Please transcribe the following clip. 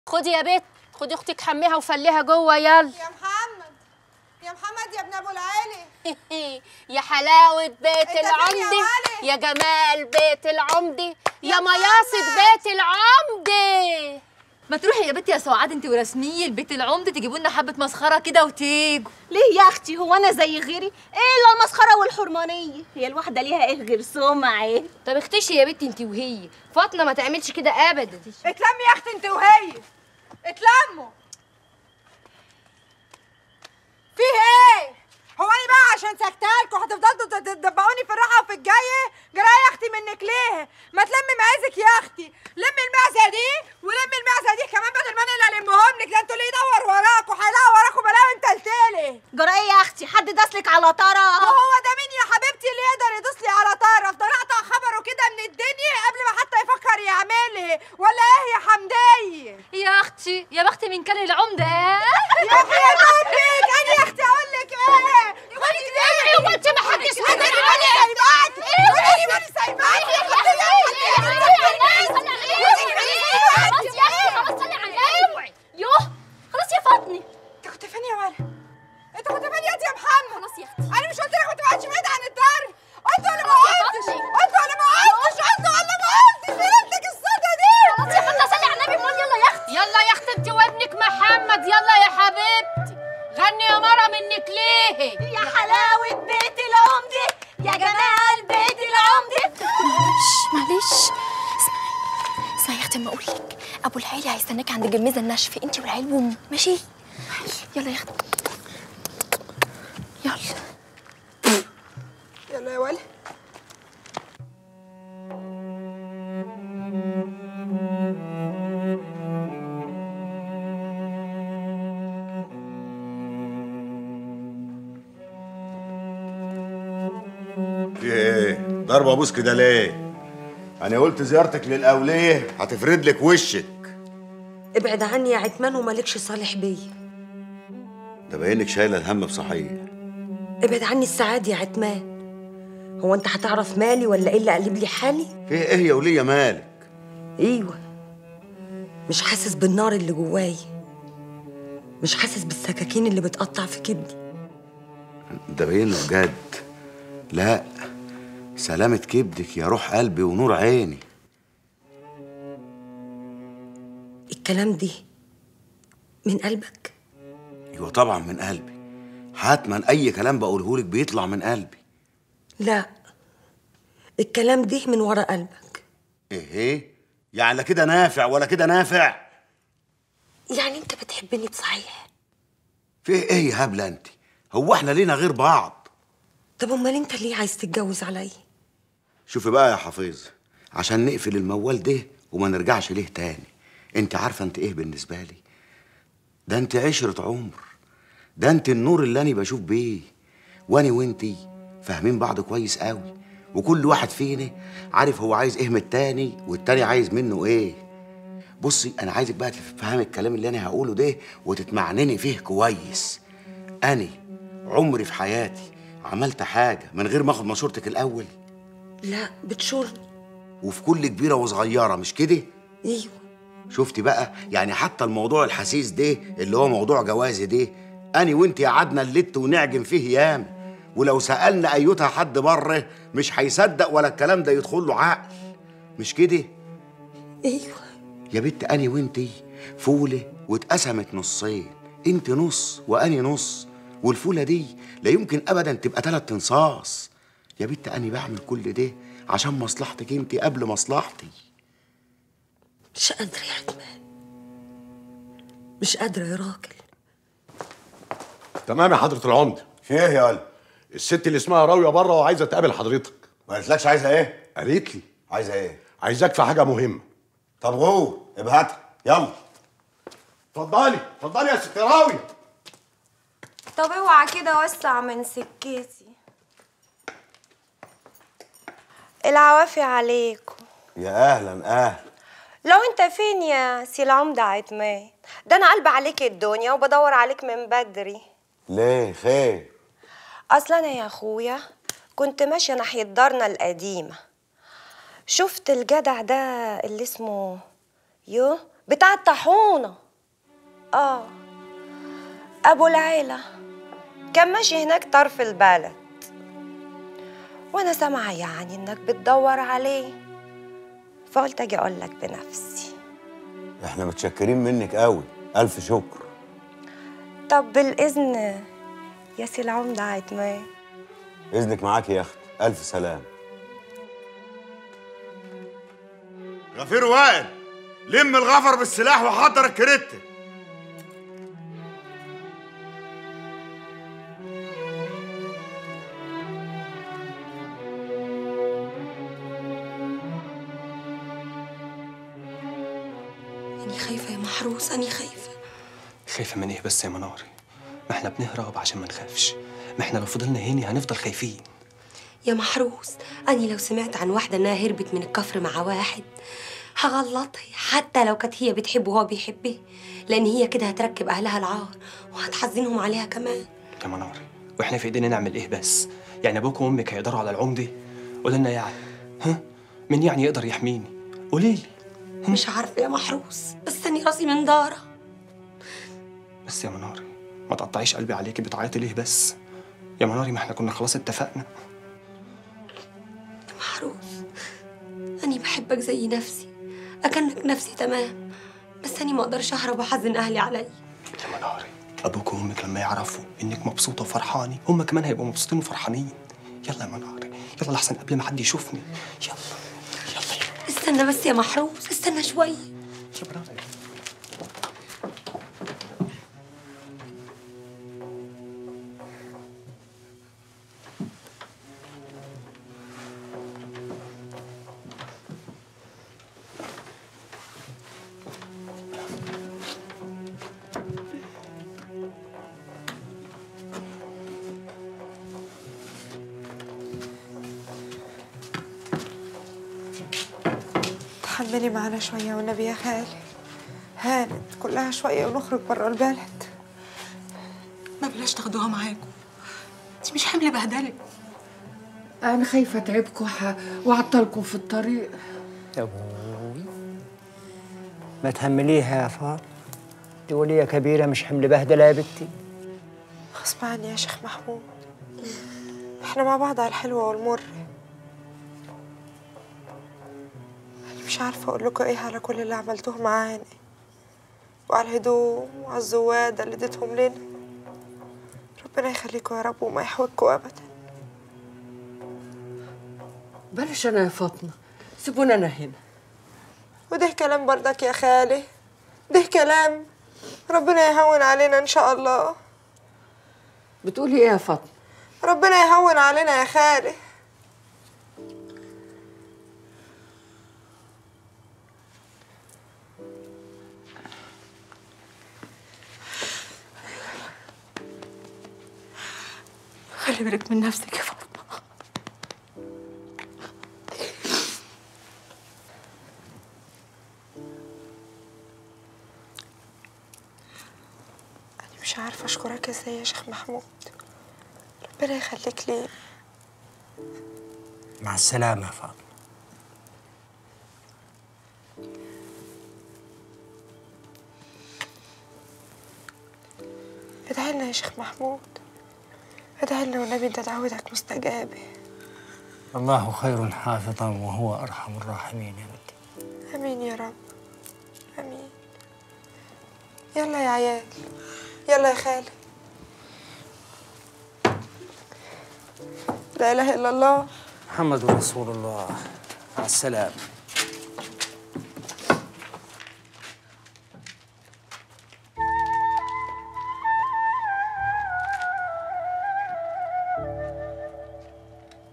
خدي يا بت خدي اختك حميها وفليها جوه يلا يا محمد يا محمد يا ابن ابو العالي يا حلاوة بيت انت فين يا العمدة ولد؟ يا جمال بيت العمدة يا مياصة بيت العمدة ما تروحي يا بنتي يا سعاد انت ورسميه البيت العمده تجيبوا لنا حبه مسخره كده وتيجوا ليه يا اختي هو انا زي غيري ايه الا المسخره والحرمانيه هي الواحده ليها ايه غير سمعه طب اختشي يا بنتي انت وهي فاطمه ما تعملش كده ابدا اتلمي يا اختي انت وهي اتلموا فيه ايه هو انا بقى عشان سكتالكوا هتفضلوا تدبقوني في الراحه وفي الجايه جرايه يا اختي منك ليه ما تلمي معازك يا اختي لمي المعزه دي ولمي المعزه دي كمان بدل ما انا اللي المهم لك ده انتوا اللي يدور وراكوا هيلاقوا وراكوا بلاوي متلتله جرى ايه يا اختي حد داسلك على طرف وهو ده مين يا حبيبتي اللي يقدر يدوس لي على طرف ده اقطع خبره كده من الدنيا قبل ما حتى يفكر يعملها ولا ايه يا حمديه يا اختي يا بختي من كان العمده يا حياة امك انا يا اختي اقول لك ايه خدي ايه هو انت ما حدش انا مدري ماني سايباك انا ماني سايباك يوه خلاص يا فاطمه انت كنت فين يا ولد انت كنت فين يا يا محمد خلاص يا اختي انا مش قلت لك ما تبعدش بعيد عن الدار انت ولا ما قلتش انت ولا ما قلتش انت ولا ما قلتش فهمتك الصدى دي خلاص يا فاطمه صلي على النبي امال يلا يا اختي يلا يا اختي انت وابنك محمد يلا يا حبيبتي غني يا مرة منك ليه يا حلاوه بيت العمده يا جمال بيت العمده معلش اسمعي اسمعي يا اختي اما اقول لك ابو العيلي هيستناك عند الجميزه الناشفه انت والعيل وامه ماشي يلا يا اختي يلا يلا يا ولد في ايه؟ ضربة ابوس كده ليه؟ انا قلت زيارتك للاولية هتفرد لك وشك ابعد عني يا عتمان ومالكش صالح بيا ده باينك شايلة الهم بصحيح ابعد عني السعاد يا عتمان هو انت هتعرف مالي ولا ايه اللي قلب لي حالي في ايه يا ولية مالك؟ ايوه مش حاسس بالنار اللي جواي مش حاسس بالسكاكين اللي بتقطع في كبدي ده باين بجد لا سلامة كبدك يا روح قلبي ونور عيني الكلام ده من قلبك ايوه طبعا من قلبي حتما اي كلام بقوله لك بيطلع من قلبي لا الكلام ده من ورا قلبك ايه ايه يعني لا كده نافع ولا كده نافع يعني انت بتحبني بصحيح في ايه يا هبله انت هو احنا لينا غير بعض طب امال انت ليه عايز تتجوز عليا شوفي بقى يا حفيظ عشان نقفل الموال ده وما نرجعش ليه تاني انت عارفه انت ايه بالنسبه لي ده انت عشره عمر ده انت النور اللي انا بشوف بيه وانا وانتي فاهمين بعض كويس قوي وكل واحد فينا عارف هو عايز ايه من التاني والتاني عايز منه ايه بصي انا عايزك بقى تفهمي الكلام اللي انا هقوله ده وتتمعنني فيه كويس انا عمري في حياتي عملت حاجه من غير ما اخد مشورتك الاول لا بتشورني وفي كل كبيره وصغيره مش كده ايوه شفتي بقى يعني حتى الموضوع الحسيس ده اللي هو موضوع جوازي ده اني وانت قعدنا اللت ونعجن فيه ياما ولو سالنا ايتها حد بره مش هيصدق ولا الكلام ده يدخل له عقل مش كده ايوه يا بنت اني وانتي فوله واتقسمت نصين انت نص واني نص والفوله دي لا يمكن ابدا تبقى تلات انصاص يا بنت اني بعمل كل ده عشان مصلحتك انت قبل مصلحتي مش قادرة يا عتمان مش قادرة يا راجل تمام يا حضرة العمدة في ايه يا ولد الست اللي اسمها راوية بره وعايزة تقابل حضرتك ما قالتلكش عايزه ايه قالت لي عايزه ايه عايزاك في حاجة مهمة طب هو ابهاتها يلا اتفضلي اتفضلي يا ست راوية طب اوعى كده وسع من سكتي العوافي عليكم يا اهلا اهلا لو انت فين يا سي العمدة عتمان ده انا قلب عليك الدنيا وبدور عليك من بدري ليه خير اصل انا يا اخويا كنت ماشيه ناحيه دارنا القديمه شفت الجدع ده اللي اسمه يو بتاع الطاحونة اه ابو العيلة كان ماشي هناك طرف البلد وانا سامعة يعني انك بتدور عليه فقلت اجي اقول لك بنفسي احنا متشكرين منك قوي الف شكر طب بالاذن يا سي العمدة عتمان اذنك معاك يا اخت الف سلام غفير وائل لم الغفر بالسلاح وحضر الكريتة أني خايفة يا محروس أني خايفة خايفة من ايه بس يا مناري ما احنا بنهرب عشان ما نخافش ما احنا لو فضلنا هنا هنفضل خايفين يا محروس أني لو سمعت عن واحدة إنها هربت من الكفر مع واحد هغلطها حتى لو كانت هي بتحبه وهو بيحبها لأن هي كده هتركب أهلها العار وهتحزنهم عليها كمان يا مناري واحنا في ايدينا نعمل ايه بس يعني ابوك وامك هيقدروا على العمدة قول لنا يعني ها مين يعني يقدر يحميني قولي لي مش عارفة يا محروس بس أني راسي من دارة بس يا مناري ما تقطعيش قلبي عليكي بتعيطي ليه بس يا مناري ما احنا كنا خلاص اتفقنا محروس أني بحبك زي نفسي أكنك نفسي تمام بس أني ما أقدرش أهرب وأحزن أهلي عليا يا مناري ابوك وامك لما يعرفوا انك مبسوطه وفرحانه هم كمان هيبقوا مبسوطين وفرحانين يلا يا مناري يلا لحسن قبل ما حد يشوفني يلا استنى بس يا محروس استنى شوية يا مناري تحملي معانا شوية والنبي يا خالي هانت كلها شوية ونخرج برا البلد ما بلاش تاخدوها معاكم دي مش حمل بهدلة انا خايفه اتعبكم ح- واعطلكم في الطريق يا ابوي ما تهمليها يا فاطمة دي ولية كبيرة مش حمل بهدلة يا بنتي غصب عني يا شيخ محمود احنا مع بعض على الحلوة والمر أنا مش عارفة أقول لكم إيه على كل اللي عملتوه معانا وعلى الهدوم وعلى الزوادة اللي اديتهم لنا ربنا يخليكم يا رب وما يحوجكم أبدا بلاش انا يا فاطمه سيبونا انا هنا وده كلام برضك يا خالي ده كلام ربنا يهون علينا إن شاء الله بتقولي ايه يا فاطمه ربنا يهون علينا يا خالي خلي بالك من نفسك يا فاطمة أنا مش عارفة أشكرك إزاي يا شيخ محمود ربنا يخليك لي مع السلامة يا فاطمة ادعي لنا يا شيخ محمود ادعي لنا والنبي انت دعوتك مستجابة الله خير حافظا وهو أرحم الراحمين يا بنتي امين يا رب امين يلا يا عيال يلا يا خالي لا اله الا الله محمد رسول الله مع السلامة